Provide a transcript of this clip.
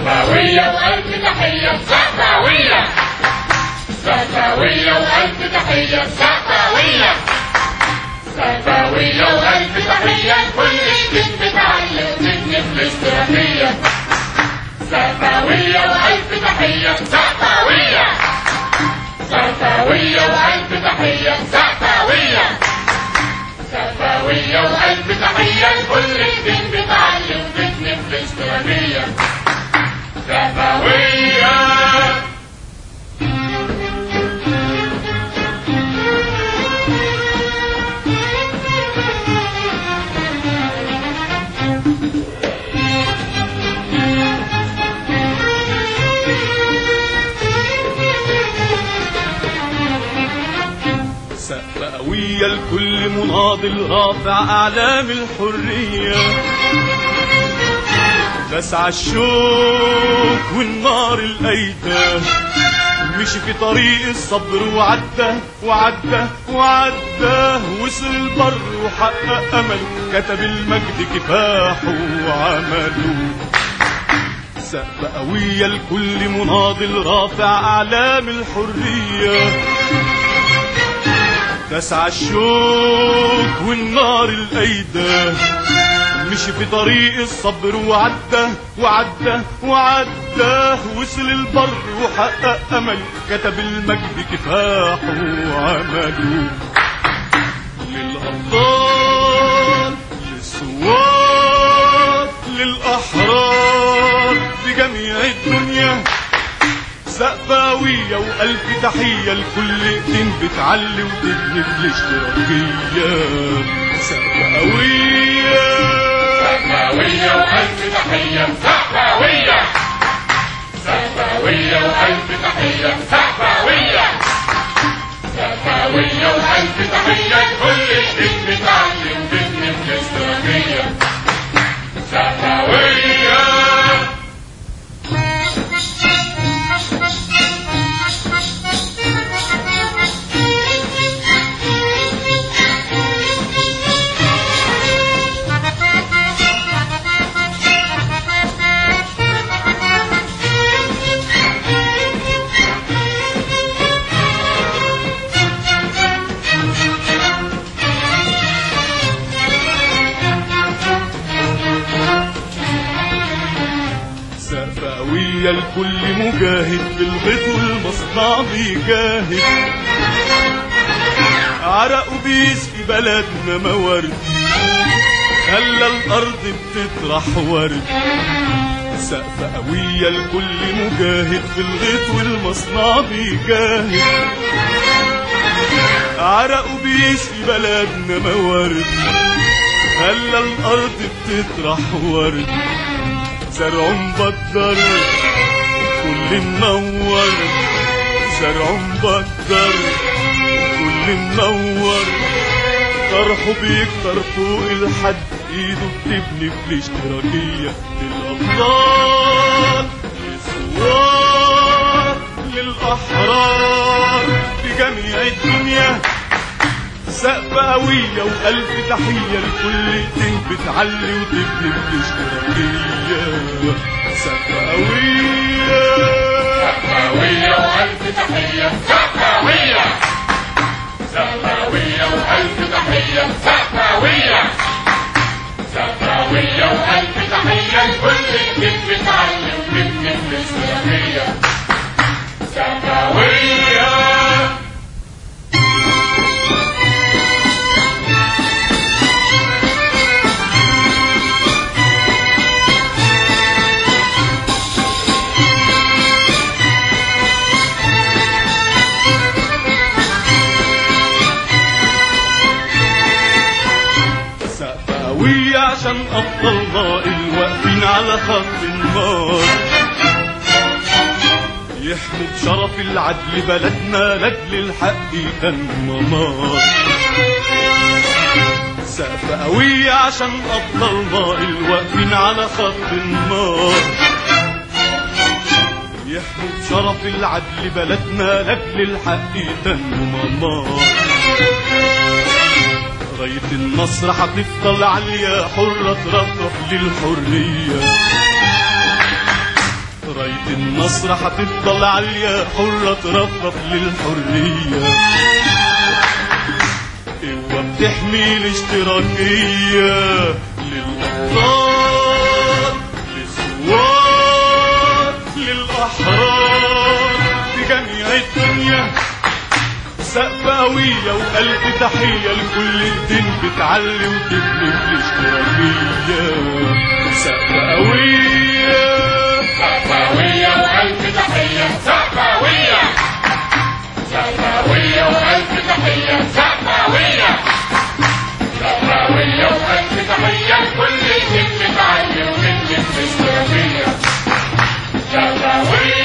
سفاوية وألف تحية سفاوية سفاوية وألف تحية سفاوية سفاوية وألف تحية كل جديد بتعلم تبني في الاشتراكية سفاوية وألف تحية سفاوية سفاوية وألف تحية سفاوية سفاوية وألف تحية كل جديد بتعلم تبني في الاشتراكية سفاوية سقاوية لكل مناضل رافع أعلام الحرية تسعى الشوك والنار الأيتام مشي في طريق الصبر وعدى وعدى وعدى وصل البر وحقق أمل كتب المجد كفاحه وعمله سقف قوية لكل مناضل رافع أعلام الحرية تسعى الشوك والنار الأيدة مشي في طريق الصبر وعدى وعدى وعدى وصل البر وحقق أمل كتب المجد كفاحه وعمله للأبطال للسواد للأحرار في جميع الدنيا سقفاوية وألف تحية لكل ايدين بتعلي وتبني بالاشتراكية سقفاوية سفاوية وألف تحية سفاوية سفاوية وألف تحية سفاوية سفاوية وألف تحية كل جديد بتعلم تبني في الاشتراكية سفاوية سقفاوية لكل مجاهد في الغيط والمصنع بيجاهد عرقوا بيسقي بلدنا موارد خلى الأرض بتطرح ورد سقف قوية لكل مجاهد في الغيط والمصنع بيجاهد عرقوا بيسقي بلدنا موارد خلى الأرض بتطرح ورد زرع مبدر كل منور زرع مبدر كل منور طرحه بيكتر فوق الحد ايده بتبني في الاشتراكية للأبطال للثوار للأحرار في جميع الدنيا سقف قوية وألف تحية لكل ايدين بتعلي وتبني بالاشتراكية سقف قوية سفاوية وألف تحية سفاوية سفاوية وألف تحية سفاوية سفاوية وألف تحية كل جديد بتعلم تبني في الاشتراكية سفاوية سقف قوية عشان أبطالنا الواقفين على خط النار يحموا بشرف العدل بلدنا لاجل الحق يغنوا نار سقف قوية عشان أبطالنا الواقفين على خط النار يحموا بشرف العدل بلدنا لاجل الحق يغنوا نار راية النصر هتفضل عالية حرة ترفرف للحرية راية النصر هتفضل عالية حرة ترفرف للحرية قوة بتحمي الاشتراكية للأبطال للثوار للأحرار في جميع الدنيا سقفاوية وألف تحية لكل الدين بتعلي وتبني في الاشتراكية سقفاوية سقفاوية وألف تحية سقفاوية سقفاوية وألف تحية سقفاوية سقفاوية وألف تحية لكل جيل متعلم من الاشتراكية سقفاوية